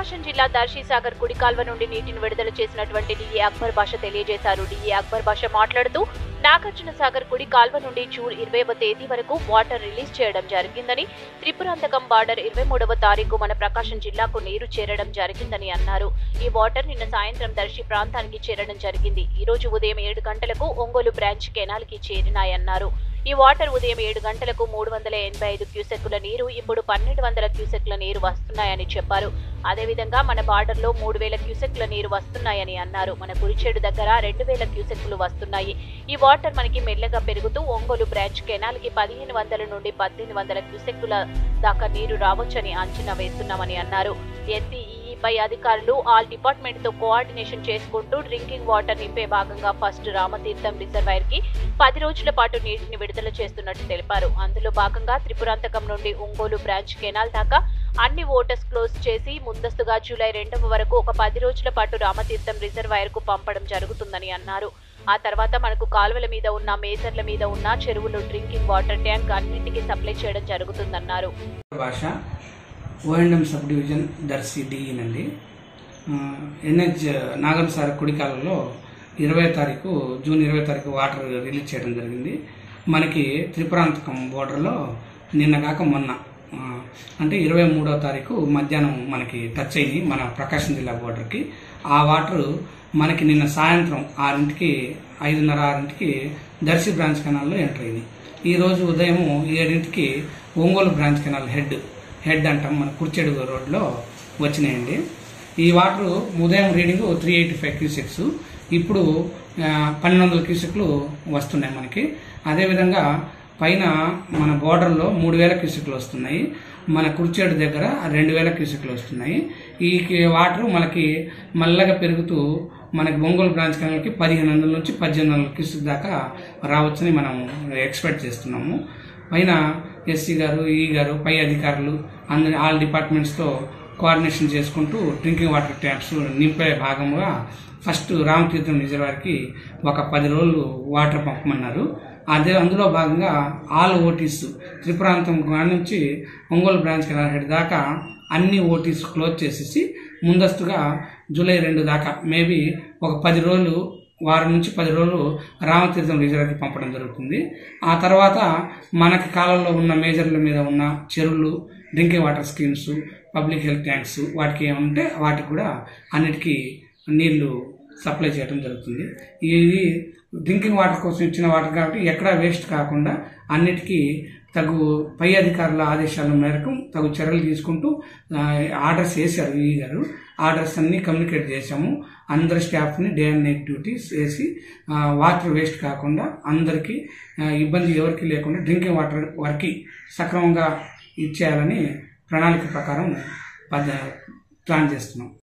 ప్రకాశం జిల్లా దర్శి సాగర్ కుడి కాల్వ నుండి నీటిని విడుదల చేసినటువంటి డిఏ అక్బర్ భాష తెలియజేశారు డిఏ అక్బర్ భాష మాట్లాడుతూ నాగార్జున సాగర్ కుడి కాల్వ నుండి జూన్ ఇరవైవ తేదీ వరకు వాటర్ రిలీజ్ చేయడం జరిగిందని త్రిపురాంతకం బార్డర్ ఇరవై మూడవ తారీఖు మన ప్రకాశం జిల్లాకు నీరు చేరడం జరిగిందని అన్నారు ఈ వాటర్ నిన్న సాయంత్రం దర్శి ప్రాంతానికి చేరడం జరిగింది ఈ రోజు ఉదయం ఏడు గంటలకు ఒంగోలు బ్రాంచ్ కెనాల్ కి చేరినాయన్నారు ఈ వాటర్ ఉదయం ఏడు గంటలకు మూడు వందల ఎనభై ఐదు క్యూసెక్కుల నీరు ఇప్పుడు పన్నెండు వందల క్యూసెక్ల నీరు వస్తున్నాయని చెప్పారు అదేవిధంగా మన బార్డర్లో మూడు వేల క్యూసెక్ల నీరు వస్తున్నాయని అన్నారు మన కురిచేడు దగ్గర రెండు వేల క్యూసెక్లు వస్తున్నాయి ఈ వాటర్ మనకి మెల్లగా పెరుగుతూ ఒంగోలు బ్రాంచ్ కెనాల్ కి పదిహేను వందల నుండి పద్దెనిమిది వందల క్యూసెక్కుల దాకా నీరు రావచ్చని అంచనా వేస్తున్నామని అన్నారు ఎస్సీఈపై అధికారులు ఆల్ డిపార్ట్మెంట్ తో కోఆర్డినేషన్ చేసుకుంటూ డ్రింకింగ్ వాటర్ నింపే భాగంగా ఫస్ట్ రామతీర్థం రిజర్వాయర్ కి పది రోజుల పాటు నీటిని విడుదల చేస్తున్నట్టు తెలిపారు అందులో భాగంగా త్రిపురాంతకం నుండి ఒంగోలు బ్రాంచ్ కెనాల్ దాకా అన్ని ఓటర్స్ క్లోజ్ చేసి ముందస్తుగా జూలై రెండవ వరకు ఒక పది రోజుల పాటు రామతీర్థం రిజర్వాయర్ కు పంపడం జరుగుతుందని అన్నారు ఆ తర్వాత మనకు కాలువల మీద ఉన్న మేజర్ల మీద ఉన్న చెరువులు డ్రింకింగ్ వాటర్ ట్యాంక్ అన్నింటికి సప్లై చేయడం జరుగుతుందన్నారు Basha O and M subdivision Darsi డిఈనండి ఎన్హెచ్ నాగం సార్ కుడికాలంలో ఇరవై తారీఖు జూన్ ఇరవై తారీఖు వాటర్ రిలీజ్ చేయడం జరిగింది మనకి త్రిపురాంతకం బోర్డర్లో నిన్న కాక మొన్న ఆ, అంటే ఇరవై మూడో తారీఖు మధ్యాహ్నం మనకి టచ్ అయింది మన ప్రకాశం జిల్లా బోర్డర్కి ఆ వాటర్ మనకి నిన్న సాయంత్రం ఆరింటికి ఐదున్నర ఆరింటికి దర్శి బ్రాంచ్ కెనాల్లో ఎంటర్ అయింది ఈ రోజు ఉదయం ఏడింటికి Ongole branch canal head head అంటాం మన కుర్చెడు రోడ్లో వచ్చినాయండి ఈ వాటర్ ఉదయం reading three eighty five cusecs ఇప్పుడు ఆ, పన్నెండు వందల క్యూసెక్లు వస్తున్నాయి మనకి అదేవిధంగా పైన మన బోర్డర్లో మూడు వేల క్యూసెక్లు వస్తున్నాయి మన కుర్చేడు దగ్గర రెండు వేల క్యూసెక్లు వస్తున్నాయి ఈ కి- వాటర్ మనకి మల్లగా పెరుగుతూ మనకి ఒంగోలు బ్రాంచ్ కెనాల్కి పదిహేను వందల నుంచి పద్దెనిమిది వందల క్యూసెక్ దాకా రావచ్చని మనం ఎక్స్పెక్ట్ చేస్తున్నాము పైన ఎస్సీ గారు ఈ గారు పై అధికారులు అందరి ఆల్ డిపార్ట్మెంట్స్తో కోఆర్డినేషన్ చేసుకుంటూ డ్రింకింగ్ వాటర్ ట్యాంక్స్ నింపే భాగంగా ఫస్ట్ రామతీర్థం రిజర్వాయర్కి ఒక పది రోజులు వాటర్ పంపమన్నారు అదే అందులో భాగంగా ఆల్ ఓటీస్ త్రిపురాంతం కాడ నుంచి ఒంగోలు బ్రాంచ్ కెనాల్ హెడ్ దాకా అన్ని ఓటీస్ క్లోజ్ చేసేసి ముందస్తుగా జూలై రెండు దాకా మేబీ ఒక పది రోజులు వారం నుంచి పది రోజులు రామతీర్థం రిజర్వ్కి పంపడం జరుగుతుంది ఆ తర్వాత మనకి కాలంలో ఉన్న మేజర్ల మీద ఉన్న చెరువులు drinking water schemes public health tanks వాటికి ఏమంటే వాటికి కూడా అన్నిటికీ నీళ్లు సప్లై చేయడం జరుగుతుంది ఇది డ్రింకింగ్ వాటర్ కోసం ఇచ్చిన వాటర్ కాబట్టి ఎక్కడా వేస్ట్ కాకుండా అన్నిటికీ తగు పై అధికారుల ఆదేశాల మేరకు తగు చర్యలు తీసుకుంటూ ఆ, ఆర్డర్స్ వేశారు ఈ గారు ఆర్డర్స్ అన్ని కమ్యూనికేట్ చేశాము అందరి స్టాఫ్ని డే అండ్ నైట్ డ్యూటీస్ వేసి ఆ, వాటర్ వేస్ట్ కాకుండా అందరికీ ఆ, ఇబ్బంది ఎవరికి లేకుండా డ్రింకింగ్ వాటర్ వారికి సక్రమంగా ఇచ్చేయాలని ప్రణాళిక ప్రకారం పద- ప్లాన్ చేస్తున్నాం